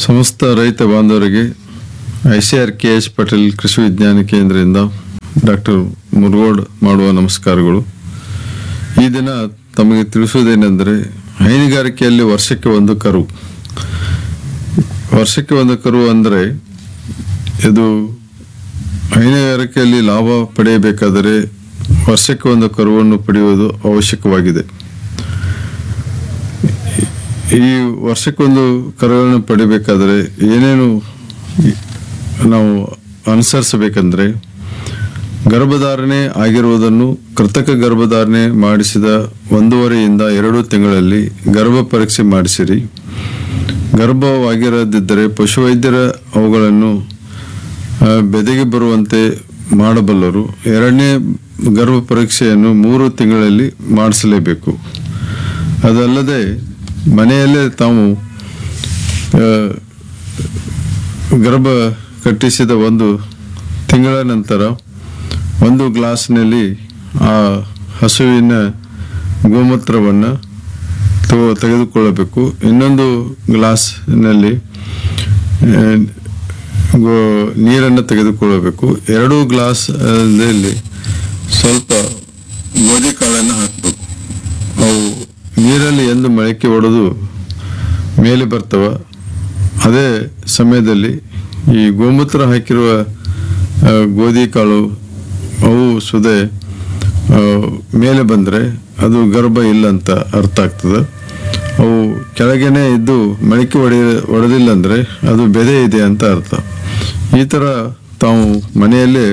ಸಮಸ್ತ ರೈತ ಬಾಂಧವರಿಗೆ I C R K H Patel ಕೃಷಿ ವಿಜ್ಞಾನ ಕೇಂದ್ರದಿಂದ ಡಾಕ್ಟರ್ ಮುರುಗೋಡ್ ಮಾಡುವ ನಮಸ್ಕಾರಗಳು ಈ ದಿನ ತಮಗೆ ತಿಳಿಸುವುದೇನೆಂದರೆ ಹೈನುಗಾರಿಕೆಯಲ್ಲಿ ವರ್ಷಕ್ಕೆ ಒಂದು ಕರು ವರ್ಷಕ್ಕೆ ಒಂದು ಕರು ಅಂದರೆ ಇದು ಹೈನುಗಾರಿಕೆಯಲ್ಲಿ ಲಾಭ ಪಡೆಯಬೇಕಾದರೆ ವರ್ಷಕ್ಕೆ ಒಂದು ಕರುವನ್ನು ಪಡೆಯುವುದು ಅವಶ್ಯಕವಾಗಿದೆ ಈ ವರ್ಷಕ್ಕೊಂದು ಕರುಗಳನ್ನು ಪಡಿಬೇಕಾದರೆ ಏನೇನು ನಾವು ಅನುಸರಿಸಬೇಕಂದ್ರೆ ಗರ್ಭಧಾರಣೆ ಆಗಿರುವುದನ್ನು ಕೃತಕ ಗರ್ಭಧಾರಣೆ ಮಾಡಿಸಿದ ಒಂದೂವರೆಯಿಂದ ಎರಡು ತಿಂಗಳಲ್ಲಿ ಗರ್ಭ ಪರೀಕ್ಷೆ ಮಾಡಿಸಿರಿ ಗರ್ಭವಾಗಿರದಿದ್ದರೆ ಪಶುವೈದ್ಯರ ಅವುಗಳನ್ನು ಆ, ಬೆದೆಗೆ ಬರುವಂತೆ ಮಾಡಬಲ್ಲರು ಎರಡನೇ ಗರ್ಭ ಪರೀಕ್ಷೆಯನ್ನು ಮೂರು ತಿಂಗಳಲ್ಲಿ ಮಾಡಿಸಲೇಬೇಕು ಅದಲ್ಲದೆ ಮನೆಯಲ್ಲೇ ತಾವು ಆ, ಗರ್ಭ ಕಟ್ಟಿಸಿದ ಒಂದು ತಿಂಗಳ ನಂತರ ಒಂದು ಗ್ಲಾಸ್ನಲ್ಲಿ ಆ ಹಸುವಿನ ಗೋಮೂತ್ರವನ್ನು ತಗೋ ತೆಗೆದುಕೊಳ್ಳಬೇಕು ಇನ್ನೊಂದು ಗ್ಲಾಸ್ನಲ್ಲಿ ಆ, ಗೋ ನೀರನ್ನು ತೆಗೆದುಕೊಳ್ಳಬೇಕು ಎರಡು ಗ್ಲಾಸ್ ದಲ್ಲಿ ಸ್ವಲ್ಪ ಗೋಧಿ ಕಾಳನ್ನು ಹಾಕಬೇಕು ಅವು ನೀರಲ್ಲಿ ಎಂದು ಮೊಳಕೆ ಒಡೆದು ಮೇಲೆ ಬರ್ತವ ಅದೇ ಸಮಯದಲ್ಲಿ ಈ ಗೋಮೂತ್ರ ಹಾಕಿರುವ ಆ, ಗೋಧಿ ಕಾಳು ಅವು ಸುದೆ ಆ, ಮೇಲೆ ಬಂದರೆ ಅದು ಗರ್ಭ ಇಲ್ಲ ಅಂತ ಅರ್ಥ ಆಗ್ತದೆ ಅವು ಕೆಳಗೇನೆ ಇದ್ದು ಮೊಳಕೆ ಒಡೆ ಒಡೆದಿಲ್ಲ ಅಂದರೆ ಅದು ಬೆದೆ ಇದೆ ಅಂತ ಅರ್ಥ ಈ ಥರ ತಾವು ಮನೆಯಲ್ಲೇ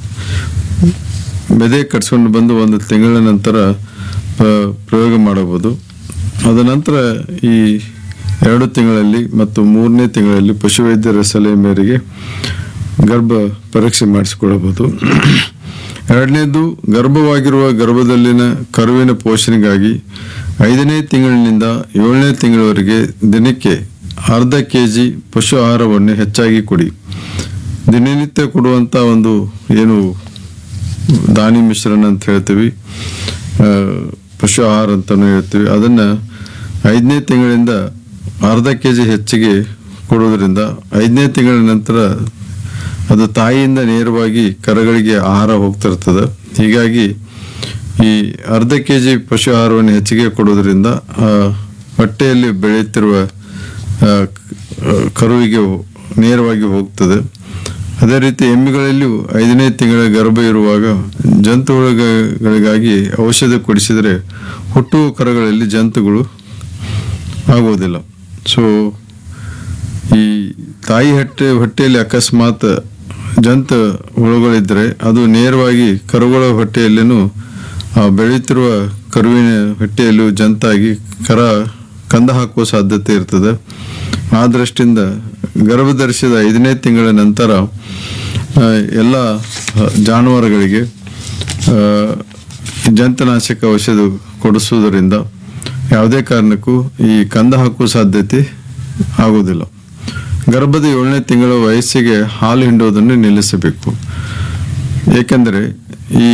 ಬೆದೆ ಕಟ್ಸ್ಕೊಂಡು ಬಂದು ಒಂದು ತಿಂಗಳ ನಂತರ ಪ- ಪ್ರಯೋಗ ಮಾಡಬಹುದು ಅದ ನಂತರ ಈ ಎರಡು ತಿಂಗಳಲ್ಲಿ ಮತ್ತು ಮೂರನೇ ತಿಂಗಳಲ್ಲಿ ಪಶುವೈದ್ಯರ ಸಲಹೆ ಮೇರೆಗೆ ಗರ್ಭ ಪರೀಕ್ಷೆ ಮಾಡಿಸಿಕೊಳ್ಳಬಹುದು ಎರಡನೇದು ಗರ್ಭವಾಗಿರುವ ಗರ್ಭದಲ್ಲಿನ ಕರುವಿನ ಪೋಷಣೆಗಾಗಿ ಐದನೇ ತಿಂಗಳಿನಿಂದ ಏಳನೇ ತಿಂಗಳವರೆಗೆ ದಿನಕ್ಕೆ ಅರ್ಧ ಕೆ ಜಿ ಪಶು ಆಹಾರವನ್ನು ಹೆಚ್ಚಾಗಿ ಕೊಡಿ ದಿನನಿತ್ಯ ಕೊಡುವಂಥ ಒಂದು ಏನು ದಾನಿ ಮಿಶ್ರಣ ಅಂತ ಹೇಳ್ತೀವಿ ಆ, ಪಶು ಆಹಾರ ಅಂತಲೂ ಹೇಳ್ತೀವಿ ಅದನ್ನು ಐದನೇ ತಿಂಗಳಿಂದ ಅರ್ಧ ಕೆ ಜಿ ಹೆಚ್ಚಿಗೆ ಕೊಡೋದ್ರಿಂದ ಐದನೇ ತಿಂಗಳ ನಂತರ ಅದು ತಾಯಿಯಿಂದ ನೇರವಾಗಿ ಕರಗಳಿಗೆ ಆಹಾರ ಹೋಗ್ತಿರ್ತದೆ ಹೀಗಾಗಿ ಈ ಅರ್ಧ ಕೆ ಜಿ ಪಶು ಆಹಾರವನ್ನು ಹೆಚ್ಚಿಗೆ ಕೊಡೋದ್ರಿಂದ ಆ, ಹೊಟ್ಟೆಯಲ್ಲಿ ಬೆಳೆಯುತ್ತಿರುವ ಆ, ಕ- ಕರುವಿಗೆ ನೇರವಾಗಿ ಹೋಗ್ತದೆ ಅದೇ ರೀತಿ ಎಮ್ಮೆಗಳಲ್ಲಿಯೂ ಐದನೇ ತಿಂಗಳ ಗರ್ಭ ಇರುವಾಗ ಜಂತುಗಳಿಗಾಗಿ ಔಷಧ ಕೊಡಿಸಿದರೆ ಹುಟ್ಟುವ ಕರುಗಳಲ್ಲಿ ಜಂತುಗಳು ಆಗುವುದಿಲ್ಲ ಸೊ ಈ ತಾಯಿ ಹೊಟ್ಟೆ ಹೊಟ್ಟೆಯಲ್ಲಿ ಅಕಸ್ಮಾತ್ ಜಂತ ಹುಳುಗಳಿದ್ದರೆ ಅದು ನೇರವಾಗಿ ಕರುಗಳ ಹೊಟ್ಟೆಯಲ್ಲಿನೂ ಆ ಬೆಳೆಯುತ್ತಿರುವ ಕರುವಿನ ಹೊಟ್ಟೆಯಲ್ಲೂ ಜಂತಾಗಿ ಕರ ಕಂದ ಹಾಕುವ ಸಾಧ್ಯತೆ ಇರ್ತದೆ ಆ ದೃಷ್ಟಿಯಿಂದ ಗರ್ಭಧರಿಸಿದ ಐದನೇ ತಿಂಗಳ ನಂತರ ಆ, ಎಲ್ಲ ಆ, ಜಾನುವಾರುಗಳಿಗೆ ಆ, ಜಂತುನಾಶಕ ಔಷಧ ಕೊಡಿಸುವುದರಿಂದ ಯಾವುದೇ ಕಾರಣಕ್ಕೂ ಈ ಕಂದ ಹಾಕುವ ಸಾಧ್ಯತೆ ಆಗುವುದಿಲ್ಲ ಗರ್ಭದ ಏಳನೇ ತಿಂಗಳ ವಯಸ್ಸಿಗೆ ಹಾಲು ಹಿಂಡುವುದನ್ನು ನಿಲ್ಲಿಸಬೇಕು ಏಕೆಂದರೆ ಈ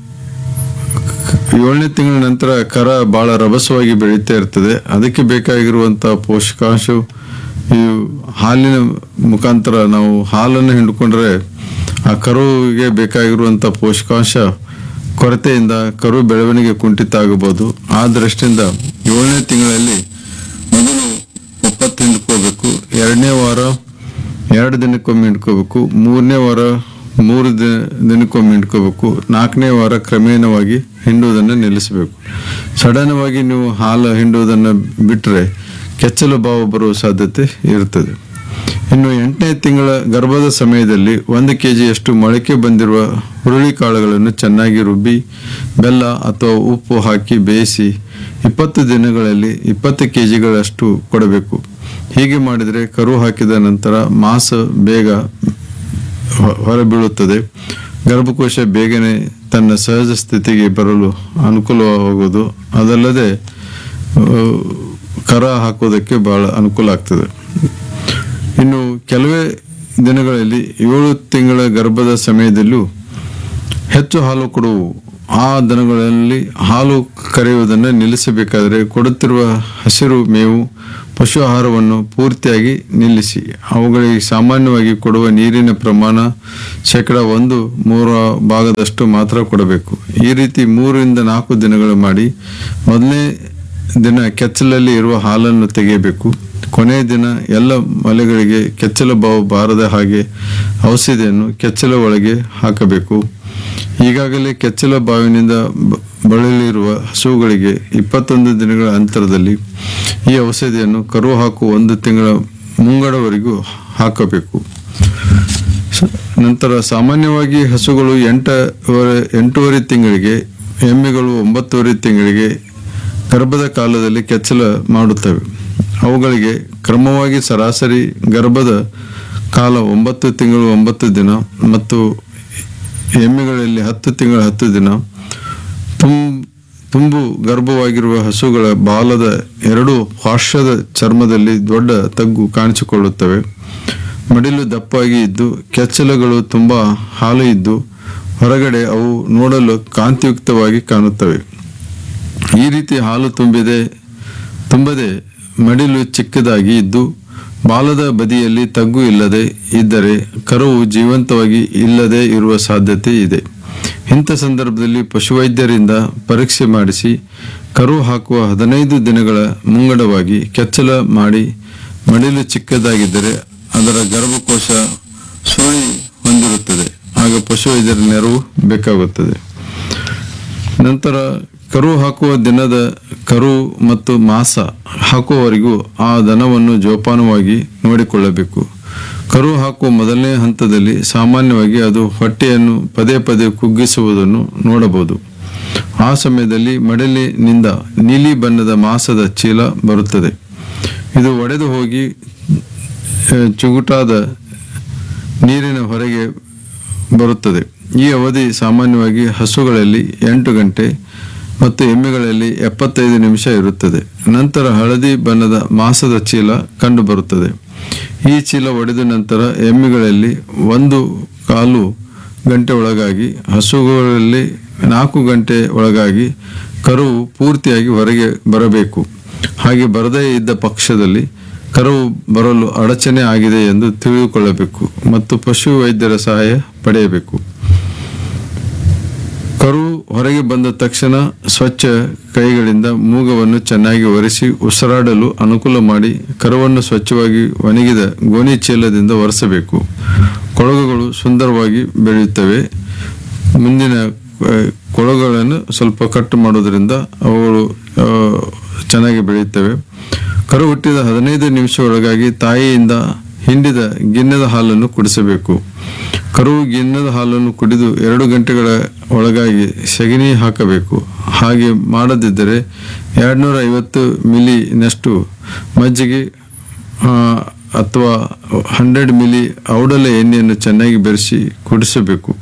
ಏಳನೇ ತಿಂಗಳ ನಂತರ ಕರ ಬಹಳ ರಭಸವಾಗಿ ಬೆಳೀತಾ ಇರ್ತದೆ ಅದಕ್ಕೆ ಬೇಕಾಗಿರುವಂಥ ಪೋಷಕಾಂಶ ಈ ಹಾಲಿನ ಮುಖಾಂತರ ನಾವು ಹಾಲನ್ನು ಹಿಂಡ್ಕೊಂಡ್ರೆ ಆ ಕರುವಿಗೆ ಬೇಕಾಗಿರುವಂಥ ಪೋಷಕಾಂಶ ಕೊರತೆಯಿಂದ ಕರು ಬೆಳವಣಿಗೆ ಕುಂಠಿತ ಆಗಬಹುದು ಆ ದೃಷ್ಟಿಯಿಂದ ಏಳನೇ ತಿಂಗಳಲ್ಲಿ ಮೊದಲು ಒಪ್ಪತ್ತು ಹಿಂಡ್ಕೋಬೇಕು ಎರಡನೇ ವಾರ ಎರಡು ದಿನಕ್ಕೊಮ್ಮೆ ಹಿಂಡ್ಕೋಬೇಕು ಮೂರನೇ ವಾರ ಮೂರು ದಿನ ದಿನಕ್ಕೊಮ್ಮೆ ಹಿಂಡ್ಕೋಬೇಕು ನಾಲ್ಕನೇ ವಾರ ಕ್ರಮೇಣವಾಗಿ ಹಿಂಡುವುದನ್ನು ನಿಲ್ಲಿಸಬೇಕು ಸಡನ್ವಾಗಿ ನೀವು ಹಾಲು ಹಿಂಡುವುದನ್ನು ಬಿಟ್ಟರೆ ಕೆಚ್ಚಲು ಭಾವ ಬರುವ ಸಾಧ್ಯತೆ ಇರುತ್ತದೆ ಇನ್ನು ಎಂಟನೇ ತಿಂಗಳ ಗರ್ಭದ ಸಮಯದಲ್ಲಿ ಒಂದು ಕೆ ಜಿಯಷ್ಟು ಮೊಳಕೆ ಬಂದಿರುವ ಹುರುಳಿ ಕಾಳುಗಳನ್ನು ಚೆನ್ನಾಗಿ ರುಬ್ಬಿ ಬೆಲ್ಲ ಅಥವಾ ಉಪ್ಪು ಹಾಕಿ ಬೇಯಿಸಿ ಇಪ್ಪತ್ತು ದಿನಗಳಲ್ಲಿ ಇಪ್ಪತ್ತು ಕೆ ಜಿಗಳಷ್ಟು ಕೊಡಬೇಕು ಹೀಗೆ ಮಾಡಿದರೆ ಕರು ಹಾಕಿದ ನಂತರ ಮಾಸ ಬೇಗ ಹೊ- ಹೊರಬೀಳುತ್ತದೆ ಗರ್ಭಕೋಶ ಬೇಗನೆ ತನ್ನ ಸಹಜ ಸ್ಥಿತಿಗೆ ಬರಲು ಅನುಕೂಲವಾಗುವುದು ಅದಲ್ಲದೆ ಆ, ಕರ ಹಾಕೋದಕ್ಕೆ ಬಹಳ ಅನುಕೂಲ ಆಗ್ತದೆ ಇನ್ನು ಕೆಲವೇ ದಿನಗಳಲ್ಲಿ ಏಳು ತಿಂಗಳ ಗರ್ಭದ ಸಮಯದಲ್ಲೂ ಹೆಚ್ಚು ಹಾಲು ಕೊಡುವು ಆ ದನಗಳಲ್ಲಿ ಹಾಲು ಕರೆಯುವುದನ್ನು ನಿಲ್ಲಿಸಬೇಕಾದರೆ ಕೊಡುತ್ತಿರುವ ಹಸಿರು ಮೇವು ಪಶು ಆಹಾರವನ್ನು ಪೂರ್ತಿಯಾಗಿ ನಿಲ್ಲಿಸಿ ಅವುಗಳಿಗೆ ಸಾಮಾನ್ಯವಾಗಿ ಕೊಡುವ ನೀರಿನ ಪ್ರಮಾಣ ಶೇಕಡ ಒಂದು ಮೂರ ಭಾಗದಷ್ಟು ಮಾತ್ರ ಕೊಡಬೇಕು ಈ ರೀತಿ ಮೂರರಿಂದ ನಾಲ್ಕು ದಿನಗಳು ಮಾಡಿ ಮೊದಲನೇ ದಿನ ಕೆಚ್ಚಲಲ್ಲಿ ಇರುವ ಹಾಲನ್ನು ತೆಗೆಯಬೇಕು ಕೊನೆಯ ದಿನ ಎಲ್ಲ ಮಲೆಗಳಿಗೆ ಕೆಚ್ಚಲ ಬಾವು ಬಾರದ ಹಾಗೆ ಔಷಧಿಯನ್ನು ಕೆಚ್ಚಲ ಒಳಗೆ ಹಾಕಬೇಕು ಈಗಾಗಲೇ ಕೆಚ್ಚಲ ಬಾವಿನಿಂದ ಬ- ಬಳಲಿರುವ ಹಸುಗಳಿಗೆ ಇಪ್ಪತ್ತೊಂದು ದಿನಗಳ ಅಂತರದಲ್ಲಿ ಈ ಔಷಧಿಯನ್ನು ಕರು ಹಾಕುವ ಒಂದು ತಿಂಗಳ ಮುಂಗಡವರೆಗೂ ಹಾಕಬೇಕು ಸ- ನಂತರ ಸಾಮಾನ್ಯವಾಗಿ ಹಸುಗಳು ಎಂಟೂವರೆ ಎಂಟೂವರೆ ತಿಂಗಳಿಗೆ ಎಮ್ಮೆಗಳು ಒಂಬತ್ತುವರೆ ತಿಂಗಳಿಗೆ ಗರ್ಭದ ಕಾಲದಲ್ಲಿ ಕೆಚ್ಚಲ ಮಾಡುತ್ತವೆ ಅವುಗಳಿಗೆ ಕ್ರಮವಾಗಿ ಸರಾಸರಿ ಗರ್ಭದ ಕಾಲ ಒಂಬತ್ತು ತಿಂಗಳು ಒಂಬತ್ತು ದಿನ ಮತ್ತು ಎಮ್ಮೆಗಳಲ್ಲಿ ಹತ್ತು ತಿಂಗಳ ಹತ್ತು ದಿನ ತುಂ ತುಂಬು ಗರ್ಭವಾಗಿರುವ ಹಸುಗಳ ಬಾಲದ ಎರಡು ಪಾರ್ಶ್ವದ ಚರ್ಮದಲ್ಲಿ ದೊಡ್ಡ ತಗ್ಗು ಕಾಣಿಸಿಕೊಳ್ಳುತ್ತವೆ ಮಡಿಲು ದಪ್ಪಾಗಿ ಇದ್ದು ಕೆಚ್ಚಲಗಳು ತುಂಬ ಹಾಲು ಇದ್ದು ಹೊರಗಡೆ ಅವು ನೋಡಲು ಕಾಂತಿಯುಕ್ತವಾಗಿ ಕಾಣುತ್ತವೆ ಈ ರೀತಿ ಹಾಲು ತುಂಬಿದೆ ತುಂಬದೆ ಮಡಿಲು ಚಿಕ್ಕದಾಗಿ ಇದ್ದು ಬಾಲದ ಬದಿಯಲ್ಲಿ ತಗ್ಗು ಇಲ್ಲದೆ ಇದ್ದರೆ ಕರುವು ಜೀವಂತವಾಗಿ ಇಲ್ಲದೆ ಇರುವ ಸಾಧ್ಯತೆ ಇದೆ ಇಂಥ ಸಂದರ್ಭದಲ್ಲಿ ಪಶುವೈದ್ಯರಿಂದ ಪರೀಕ್ಷೆ ಮಾಡಿಸಿ ಕರು ಹಾಕುವ ಹದಿನೈದು ದಿನಗಳ ಮುಂಗಡವಾಗಿ ಕೆಚ್ಚಲ ಮಾಡಿ ಮಡಿಲು ಚಿಕ್ಕದಾಗಿದ್ದರೆ ಅದರ ಗರ್ಭಕೋಶ ಸುಳಿ ಹೊಂದಿರುತ್ತದೆ ಆಗ ಪಶುವೈದ್ಯರ ನೆರವು ಬೇಕಾಗುತ್ತದೆ ನಂತರ ಕರು ಹಾಕುವ ದಿನದ ಕರು ಮತ್ತು ಮಾಸ ಹಾಕುವವರೆಗೂ ಆ ದನವನ್ನು ಜೋಪಾನವಾಗಿ ನೋಡಿಕೊಳ್ಳಬೇಕು ಕರು ಹಾಕುವ ಮೊದಲನೇ ಹಂತದಲ್ಲಿ ಸಾಮಾನ್ಯವಾಗಿ ಅದು ಹೊಟ್ಟೆಯನ್ನು ಪದೇ ಪದೇ ಕುಗ್ಗಿಸುವುದನ್ನು ನೋಡಬಹುದು ಆ ಸಮಯದಲ್ಲಿ ಮಡಲಿನಿಂದ ನೀಲಿ ಬಣ್ಣದ ಮಾಸದ ಚೀಲ ಬರುತ್ತದೆ ಇದು ಒಡೆದು ಹೋಗಿ ಆ, ಚುಗುಟಾದ ನೀರಿನ ಹೊರಗೆ ಬರುತ್ತದೆ ಈ ಅವಧಿ ಸಾಮಾನ್ಯವಾಗಿ ಹಸುಗಳಲ್ಲಿ ಎಂಟು ಗಂಟೆ ಮತ್ತು ಎಮ್ಮೆಗಳಲ್ಲಿ ಎಪ್ಪತ್ತೈದು ನಿಮಿಷ ಇರುತ್ತದೆ ನಂತರ ಹಳದಿ ಬಣ್ಣದ ಮಾಸದ ಚೀಲ ಕಂಡುಬರುತ್ತದೆ ಈ ಚೀಲ ಒಡೆದ ನಂತರ ಎಮ್ಮೆಗಳಲ್ಲಿ ಒಂದು ಕಾಲು ಗಂಟೆ ಒಳಗಾಗಿ ಹಸುಗಳಲ್ಲಿ ನಾಲ್ಕು ಗಂಟೆ ಒಳಗಾಗಿ ಕರುವು ಪೂರ್ತಿಯಾಗಿ ಹೊರಗೆ ಬರಬೇಕು ಹಾಗೆ ಬರದೇ ಇದ್ದ ಪಕ್ಷದಲ್ಲಿ ಕರುವು ಬರಲು ಅಡಚಣೆ ಆಗಿದೆ ಎಂದು ತಿಳಿದುಕೊಳ್ಳಬೇಕು ಮತ್ತು ಪಶು ವೈದ್ಯರ ಸಹಾಯ ಪಡೆಯಬೇಕು ಕರು ಹೊರಗೆ ಬಂದ ತಕ್ಷಣ ಸ್ವಚ್ಛ ಕೈಗಳಿಂದ ಮೂಗವನ್ನು ಚೆನ್ನಾಗಿ ಒರೆಸಿ ಉಸಿರಾಡಲು ಅನುಕೂಲ ಮಾಡಿ ಕರುವನ್ನು ಸ್ವಚ್ಛವಾಗಿ ಒಣಗಿದ ಗೋಣಿ ಚೀಲದಿಂದ ಒರೆಸಬೇಕು ಕೊಳಗುಗಳು ಸುಂದರವಾಗಿ ಬೆಳೆಯುತ್ತವೆ ಮುಂದಿನ ಆ, ಕೊಳಗಳನ್ನು ಸ್ವಲ್ಪ ಕಟ್ ಮಾಡೋದ್ರಿಂದ ಅವುಗಳು ಆ, ಚೆನ್ನಾಗಿ ಬೆಳೆಯುತ್ತವೆ ಕರು ಹುಟ್ಟಿದ ಹದಿನೈದು ನಿಮಿಷ ಒಳಗಾಗಿ ತಾಯಿಯಿಂದ ಹಿಂಡಿದ ಗಿಣ್ಣದ ಹಾಲನ್ನು ಕುಡಿಸಬೇಕು ಕರು ಗಿಣ್ಣದ ಹಾಲನ್ನು ಕುಡಿದು ಎರಡು ಗಂಟೆಗಳ ಒಳಗಾಗಿ ಸಗಣಿ ಹಾಕಬೇಕು ಹಾಗೆ ಮಾಡದಿದ್ದರೆ ಎರಡ್ನೂರ ಐವತ್ತು ಮಿಲಿನಷ್ಟು ಮಜ್ಜಿಗೆ ಆ, ಅಥವಾ ಹಂಡ್ರೆಡ್ ಮಿಲಿ ಔಡಲ ಎಣ್ಣೆಯನ್ನು ಚೆನ್ನಾಗಿ ಬೆರೆಸಿ ಕುಡಿಸಬೇಕು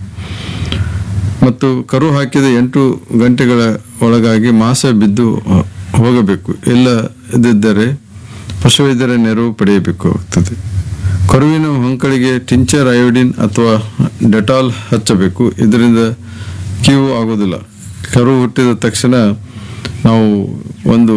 ಮತ್ತು ಕರು ಹಾಕಿದ ಎಂಟು ಗಂಟೆಗಳ ಒಳಗಾಗಿ ಮಾಸ ಬಿದ್ದು ಹೊ- ಹೋಗಬೇಕು ಇಲ್ಲದಿದ್ದರೆ ಪಶುವೈದ್ಯರ ನೆರವು ಪಡೆಯಬೇಕಾಗುತ್ತದೆ ಕರುವಿನ ಹೊಂಕಳಿಗೆ ಟಿಂಚರ್ ಅಯೋಡಿನ್ ಅಥವಾ ಡೆಟಾಲ್ ಹಚ್ಚಬೇಕು ಇದರಿಂದ ಕೀವು ಆಗೋದಿಲ್ಲ ಕರು ಹುಟ್ಟಿದ ತಕ್ಷಣ ನಾವು ಒಂದು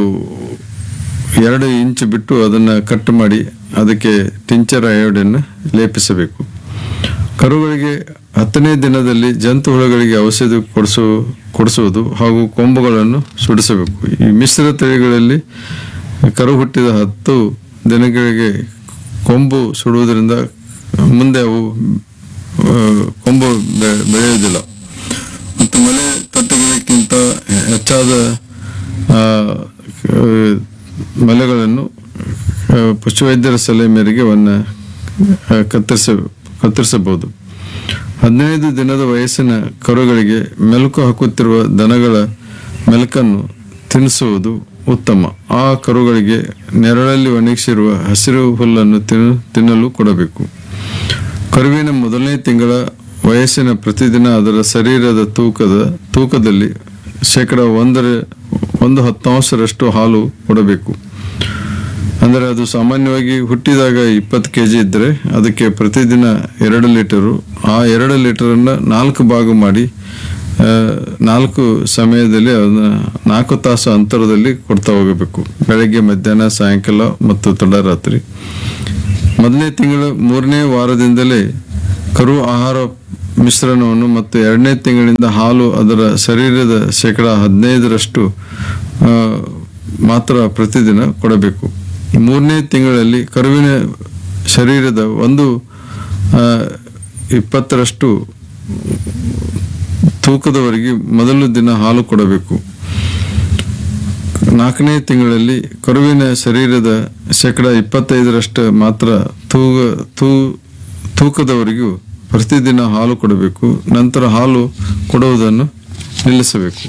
ಎರಡು ಇಂಚ್ ಬಿಟ್ಟು ಅದನ್ನು ಕಟ್ ಮಾಡಿ ಅದಕ್ಕೆ ಟಿಂಚರ್ ಅಯೋಡಿನ್ ಲೇಪಿಸಬೇಕು ಕರುಗಳಿಗೆ ಹತ್ತನೇ ದಿನದಲ್ಲಿ ಜಂತು ಹುಳಗಳಿಗೆ ಔಷಧಿ ಕೊಡಿಸು ಕೊಡಿಸುವುದು ಹಾಗೂ ಕೊಂಬುಗಳನ್ನು ಸುಡಿಸಬೇಕು ಈ ಮಿಶ್ರ ತಳಿಗಳಲ್ಲಿ ಕರು ಹುಟ್ಟಿದ ಹತ್ತು ದಿನಗಳಿಗೆ ಕೊಂಬು ಸುಡುವುದರಿಂದ ಮುಂದೆ ಅವು ಆ, ಕೊಂಬು ಬೆ- ಬೆಳೆಯುವುದಿಲ್ಲ ಮತ್ತು ಮಲೆ ತಟ್ಟೆಗಿಂತ ಹೆಚ್ಚಾದ ಆ, ಆ, ಮಲೆಗಳನ್ನು ಆ, ಪಶುವೈದ್ಯರ ಸಲಹೆ ಮೇರೆಗೆ ಅವನ್ನ ಆ, ಕತ್ತರಿಸ ಕತ್ತರಿಸಬಹುದು ಹದಿನೈದು ದಿನದ ವಯಸ್ಸಿನ ಕರುಗಳಿಗೆ ಮೆಲುಕು ಹಾಕುತ್ತಿರುವ ದನಗಳ ಮೆಲುಕನ್ನು ತಿನ್ನಿಸುವುದು ಉತ್ತಮ ಆ ಕರುಗಳಿಗೆ ನೆರಳಲ್ಲಿ ಒಣಗಿಸಿರುವ ಹಸಿರು ಹುಲ್ಲನ್ನು ತಿನ್ನು ತಿನ್ನಲು ಕೊಡಬೇಕು ಕರುವಿನ ಮೊದಲನೇ ತಿಂಗಳ ವಯಸ್ಸಿನ ಪ್ರತಿದಿನ ಅದರ ಶರೀರದ ತೂಕದ ತೂಕದಲ್ಲಿ ಶೇಕಡ ಒಂದರ ಒಂದು ಹತ್ತಾಂಶರಷ್ಟು ಹಾಲು ಕೊಡಬೇಕು ಅಂದರೆ ಅದು ಸಾಮಾನ್ಯವಾಗಿ ಹುಟ್ಟಿದಾಗ ಇಪ್ಪತ್ತು ಕೆ ಜಿ ಇದ್ದರೆ ಅದಕ್ಕೆ ಪ್ರತಿದಿನ ಎರಡು ಲೀಟರು ಆ ಎರಡು ಲೀಟರನ್ನು ನಾಲ್ಕು ಭಾಗ ಮಾಡಿ ಆ, ನಾಲ್ಕು ಸಮಯದಲ್ಲಿ ಅದನ್ನ ನಾಲ್ಕು ತಾಸು ಅಂತರದಲ್ಲಿ ಕೊಡ್ತಾ ಹೋಗಬೇಕು ಬೆಳಗ್ಗೆ ಮಧ್ಯಾಹ್ನ ಸಾಯಂಕಾಲ ಮತ್ತು ತಡರಾತ್ರಿ ಮೊದಲನೇ ತಿಂಗಳ ಮೂರನೇ ವಾರದಿಂದಲೇ ಕರು ಆಹಾರ ಮಿಶ್ರಣವನ್ನು ಮತ್ತು ಎರಡನೇ ತಿಂಗಳಿಂದ ಹಾಲು ಅದರ ಶರೀರದ ಶೇಕಡ ಹದಿನೈದರಷ್ಟು ಆ, ಮಾತ್ರ ಪ್ರತಿದಿನ ಕೊಡಬೇಕು ಮೂರನೇ ತಿಂಗಳಲ್ಲಿ ಕರುವಿನ ಶರೀರದ ಒಂದು ಆ, ಇಪ್ಪತ್ತರಷ್ಟು ತೂಕದವರೆಗೆ ಮೊದಲು ದಿನ ಹಾಲು ಕೊಡಬೇಕು ನಾಲ್ಕನೇ ತಿಂಗಳಲ್ಲಿ ಕರುವಿನ ಶರೀರದ ಶೇಕಡ ಇಪ್ಪತ್ತೈದರಷ್ಟು ಮಾತ್ರ ತೂಗ ತೂ ತೂಕದವರೆಗೂ ಪ್ರತಿದಿನ ಹಾಲು ಕೊಡಬೇಕು ನಂತರ ಹಾಲು ಕೊಡುವುದನ್ನು ನಿಲ್ಲಿಸಬೇಕು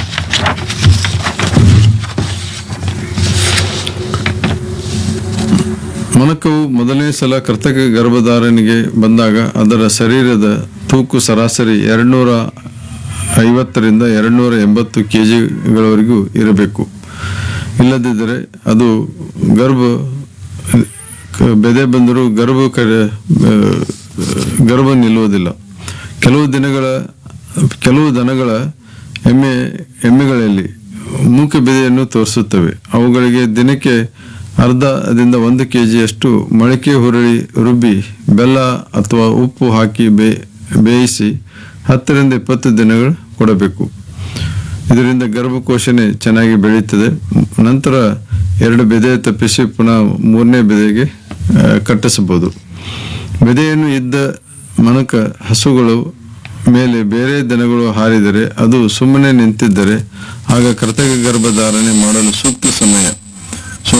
ಮೊನಕವು ಮೊದಲನೇ ಸಲ ಕೃತಕ ಗರ್ಭಧಾರಣೆಗೆ ಬಂದಾಗ ಅದರ ಶರೀರದ ತೂಕು ಸರಾಸರಿ ಎರಡುನೂರ ಐವತ್ತರಿಂದ ಎರಡುನೂರ ಎಂಬತ್ತು ಕೆ ಜಿಗಳವರೆಗೂ ಇರಬೇಕು ಇಲ್ಲದಿದ್ದರೆ ಅದು ಗರ್ಭ ಕ- ಬೆದೆ ಬಂದರೂ ಗರ್ಭ ಕಡೆ ಆ, ಗರ್ಭ ನಿಲ್ಲುವುದಿಲ್ಲ ಕೆಲವು ದಿನಗಳ ಕೆಲವು ದನಗಳ ಎಮ್ಮೆ ಎಮ್ಮೆಗಳಲ್ಲಿ ಮೂಕ ಬೆದೆಯನ್ನು ತೋರಿಸುತ್ತವೆ ಅವುಗಳಿಗೆ ದಿನಕ್ಕೆ ಅರ್ಧದಿಂದ ಒಂದು ಕೆ ಜಿಯಷ್ಟು ಮೊಳಕೆ ಹುರುಳಿ ರುಬ್ಬಿ ಬೆಲ್ಲ ಅಥವಾ ಉಪ್ಪು ಹಾಕಿ ಬೇ ಬೇಯಿಸಿ ಹತ್ತರಿಂದ ಇಪ್ಪತ್ತು ದಿನಗಳು ಕೊಡಬೇಕು ಇದರಿಂದ ಗರ್ಭಕೋಶನೆ ಚೆನ್ನಾಗಿ ಬೆಳೆಯುತ್ತದೆ ನಂತರ ಎರಡು ಬೆದೆ ತಪ್ಪಿಸಿ ಪುನಃ ಮೂರನೇ ಬೆದೆಗೆ ಆ, ಕಟ್ಟಿಸಬಹುದು ಬೆದೆಯನ್ನು ಇದ್ದ ಮಣಕ ಹಸುಗಳು ಮೇಲೆ ಬೇರೆ ದನಗಳು ಹಾರಿದರೆ ಅದು ಸುಮ್ಮನೆ ನಿಂತಿದ್ದರೆ ಆಗ ಕೃತಕ ಗರ್ಭಧಾರಣೆ ಮಾಡಲು ಸೂಕ್ತ ಸಮಯ ಸೊ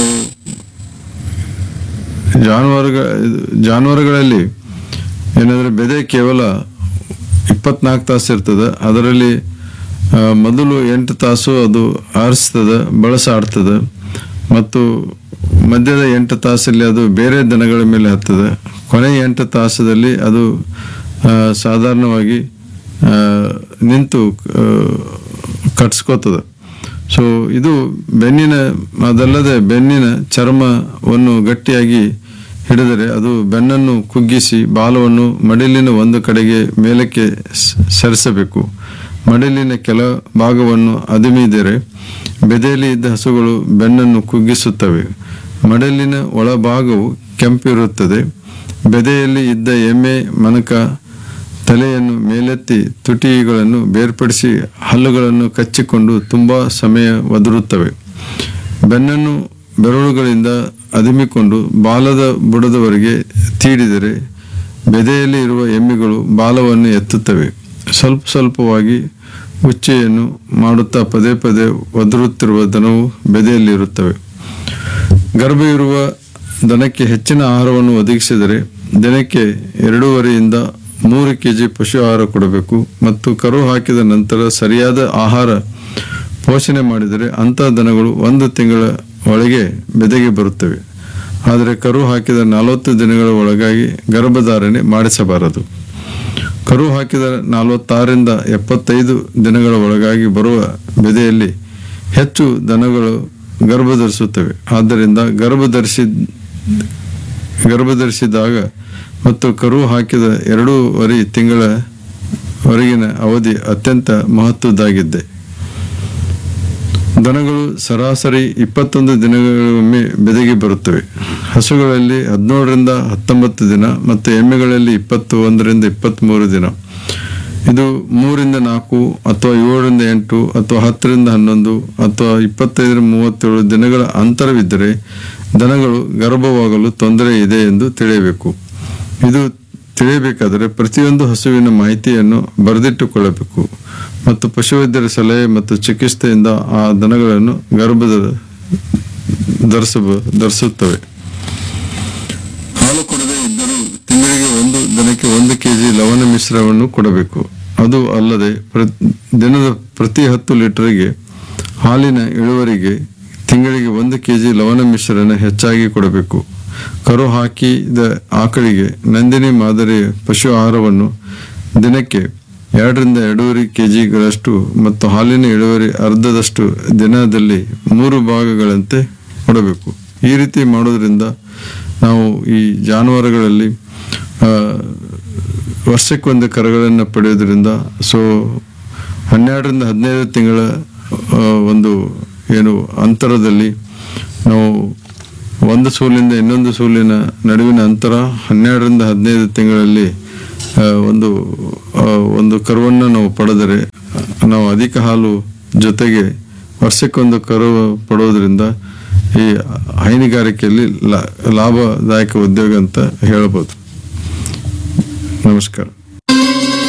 ಜಾನುವಾರುಗಳ ಜಾನುವಾರುಗಳಲ್ಲಿ ಏನಂದ್ರೆ ಬೆದೆ ಕೇವಲ ಇಪ್ಪತ್ನಾಲ್ಕು ತಾಸು ಇರ್ತದೆ ಅದರಲ್ಲಿ ಆ, ಮೊದಲು ಎಂಟು ತಾಸು ಅದು ಆರಿಸ್ತದೆ ಬಳಸಾಡ್ತದೆ ಮತ್ತು ಮಧ್ಯದ ಎಂಟು ತಾಸಲ್ಲಿ ಅದು ಬೇರೆ ದನಗಳ ಮೇಲೆ ಹತ್ತದೆ ಕೊನೆ ಎಂಟು ತಾಸದಲ್ಲಿ ಅದು ಆ, ಸಾಧಾರಣವಾಗಿ ಆ, ನಿಂತು ಆ, ಕಟ್ಸ್ಕೋತದೆ ಸೊ ಇದು ಬೆನ್ನಿನ ಅದಲ್ಲದೆ ಬೆನ್ನಿನ ಚರ್ಮವನ್ನು ಗಟ್ಟಿಯಾಗಿ ಹಿಡಿದರೆ ಅದು ಬೆನ್ನನ್ನು ಕುಗ್ಗಿಸಿ ಬಾಲವನ್ನು ಮಡಿಲಿನ ಒಂದು ಕಡೆಗೆ ಮೇಲಕ್ಕೆ ಸ- ಸರಿಸಬೇಕು ಮಡಿಲಿನ ಕೆಲ ಭಾಗವನ್ನು ಅದುಮಿದರೆ ಬೆದೆಯಲ್ಲಿ ಇದ್ದ ಹಸುಗಳು ಬೆನ್ನನ್ನು ಕುಗ್ಗಿಸುತ್ತವೆ ಮಡಲಿನ ಒಳಭಾಗವು ಕೆಂಪಿರುತ್ತದೆ ಬೆದೆಯಲ್ಲಿ ಇದ್ದ ಎಮ್ಮೆ ಮನಕ ತಲೆಯನ್ನು ಮೇಲೆತ್ತಿ ತುಟಿಗಳನ್ನು ಬೇರ್ಪಡಿಸಿ ಹಲ್ಲುಗಳನ್ನು ಕಚ್ಚಿಕೊಂಡು ತುಂಬಾ ಸಮಯ ಒದರುತ್ತವೆ ಬೆನ್ನನ್ನು ಬೆರಳುಗಳಿಂದ ಅದುಮಿಕೊಂಡು ಬಾಲದ ಬುಡದವರೆಗೆ ತೀಡಿದರೆ ಬೆದೆಯಲ್ಲಿ ಇರುವ ಎಮ್ಮೆಗಳು ಬಾಲವನ್ನು ಎತ್ತುತ್ತವೆ ಸ್ವಲ್ಪ ಸ್ವಲ್ಪವಾಗಿ ಉಚ್ಚೆಯನ್ನು ಮಾಡುತ್ತಾ ಪದೇ ಪದೇ ಒದರುತ್ತಿರುವ ದನವು ಬೆದೆಯಲ್ಲಿರುತ್ತವೆ ಗರ್ಭ ಇರುವ ದನಕ್ಕೆ ಹೆಚ್ಚಿನ ಆಹಾರವನ್ನು ಒದಗಿಸಿದರೆ ದಿನಕ್ಕೆ ಎರಡೂವರೆಯಿಂದ ಮೂರು ಕೆ ಜಿ ಪಶು ಆಹಾರ ಕೊಡಬೇಕು ಮತ್ತು ಕರು ಹಾಕಿದ ನಂತರ ಸರಿಯಾದ ಆಹಾರ ಪೋಷಣೆ ಮಾಡಿದರೆ ಅಂಥ ದನಗಳು ಒಂದು ತಿಂಗಳ ಒಳಗೆ ಬೆದೆಗೆ ಬರುತ್ತವೆ ಆದರೆ ಕರು ಹಾಕಿದ ನಲವತ್ತು ದಿನಗಳ ಒಳಗಾಗಿ ಗರ್ಭಧಾರಣೆ ಮಾಡಿಸಬಾರದು ಕರು ಹಾಕಿದ ನಲವತ್ತಾರರಿಂದ ಎಪ್ಪತ್ತೈದು ದಿನಗಳ ಒಳಗಾಗಿ ಬರುವ ಬೆದೆಯಲ್ಲಿ ಹೆಚ್ಚು ದನಗಳು ಗರ್ಭಧರಿಸುತ್ತವೆ ಆದ್ದರಿಂದ ಗರ್ಭಧರಿಸಿ ಗರ್ಭಧರಿಸಿದಾಗ ಮತ್ತು ಕರು ಹಾಕಿದ ಎರಡೂವರೆ ತಿಂಗಳ ವರೆಗಿನ ಅವಧಿ ಅತ್ಯಂತ ಮಹತ್ವದ್ದಾಗಿದ್ದೆ ದನಗಳು ಸರಾಸರಿ ಇಪ್ಪತ್ತೊಂದು ದಿನಗಳೊಮ್ಮೆ ಬೆದೆಗೆ ಬರುತ್ತವೆ ಹಸುಗಳಲ್ಲಿ ಹದಿನೇಳರಿಂದ ಹತ್ತೊಂಬತ್ತು ದಿನ ಮತ್ತು ಎಮ್ಮೆಗಳಲ್ಲಿ ಇಪ್ಪತ್ತು ಒಂದರಿಂದ ಇಪ್ಪತ್ತ್ಮೂರು ದಿನ ಇದು ಮೂರಿಂದ ನಾಲ್ಕು ಅಥವಾ ಏಳರಿಂದ ಎಂಟು ಅಥವಾ ಹತ್ತರಿಂದ ಹನ್ನೊಂದು ಅಥವಾ ಇಪ್ಪತ್ತೈದರಿಂದ ಮೂವತ್ತೇಳು ದಿನಗಳ ಅಂತರವಿದ್ದರೆ ದನಗಳು ಗರ್ಭವಾಗಲು ತೊಂದರೆ ಇದೆ ಎಂದು ತಿಳಿಯಬೇಕು ಇದು ತಿಳಿಯಬೇಕಾದರೆ ಪ್ರತಿಯೊಂದು ಹಸುವಿನ ಮಾಹಿತಿಯನ್ನು ಬರೆದಿಟ್ಟುಕೊಳ್ಳಬೇಕು ಮತ್ತು ಪಶುವೈದ್ಯರ ಸಲಹೆ ಮತ್ತು ಚಿಕಿತ್ಸೆಯಿಂದ ಆ ದನಗಳನ್ನು ಗರ್ಭದ ಧರಿಸ ಧರಿಸುತ್ತವೆ ಹಾಲು ಕೊಡದೇ ಇದ್ದರೂ ತಿಂಗಳಿಗೆ ಒಂದು ದಿನಕ್ಕೆ ಒಂದು ಕೆಜಿ ಲವಣ ಮಿಶ್ರವನ್ನು ಕೊಡಬೇಕು ಅದು ಅಲ್ಲದೆ ಪ್ರ- ದಿನದ ಪ್ರತಿ ಹತ್ತು ಲೀಟರ್ಗೆ ಹಾಲಿನ ಇಳುವರಿಗೆ ತಿಂಗಳಿಗೆ ಒಂದು ಕೆಜಿ ಲವಣ ಮಿಶ್ರಣ ಹೆಚ್ಚಾಗಿ ಕೊಡಬೇಕು ಕರು ಹಾಕಿದ ಆಕಳಿಗೆ ನಂದಿನಿ ಮಾದರಿಯ ಪಶು ಆಹಾರವನ್ನು ದಿನಕ್ಕೆ ಎರಡರಿಂದ ಎರಡೂವರೆ ಕೆಜಿಗಳಷ್ಟು ಮತ್ತು ಹಾಲಿನ ಇಳುವರಿ ಅರ್ಧದಷ್ಟು ದಿನದಲ್ಲಿ ಮೂರು ಭಾಗಗಳಂತೆ ಕೊಡಬೇಕು ಈ ರೀತಿ ಮಾಡೋದ್ರಿಂದ ನಾವು ಈ ಜಾನುವಾರುಗಳಲ್ಲಿ ಆ, ವರ್ಷಕ್ಕೊಂದು ಕರುಗಳನ್ನು ಪಡೆಯೋದ್ರಿಂದ ಸೊ ಹನ್ನೆರಡರಿಂದ ಹದಿನೈದು ತಿಂಗಳ ಆ, ಒಂದು ಏನು ಅಂತರದಲ್ಲಿ ನಾವು ಒಂದು ಸೂಲಿಂದ ಇನ್ನೊಂದು ಸೂಲಿನ ನಡುವಿನ ಅಂತರ ಹನ್ನೆರಡರಿಂದ ಹದಿನೈದು ತಿಂಗಳಲ್ಲಿ ಆ, ಒಂದು ಆ, ಒಂದು ಕರುವನ್ನು ನಾವು ಪಡೆದರೆ ನಾವು ಅಧಿಕ ಹಾಲು ಜೊತೆಗೆ ವರ್ಷಕ್ಕೊಂದು ಕರು ಪಡೋದ್ರಿಂದ ಈ ಹೈನುಗಾರಿಕೆಯಲ್ಲಿ ಲಾ- ಲಾಭದಾಯಕ ಉದ್ಯೋಗ ಅಂತ ಹೇಳ್ಬೋದು ನಮಸ್ಕಾರ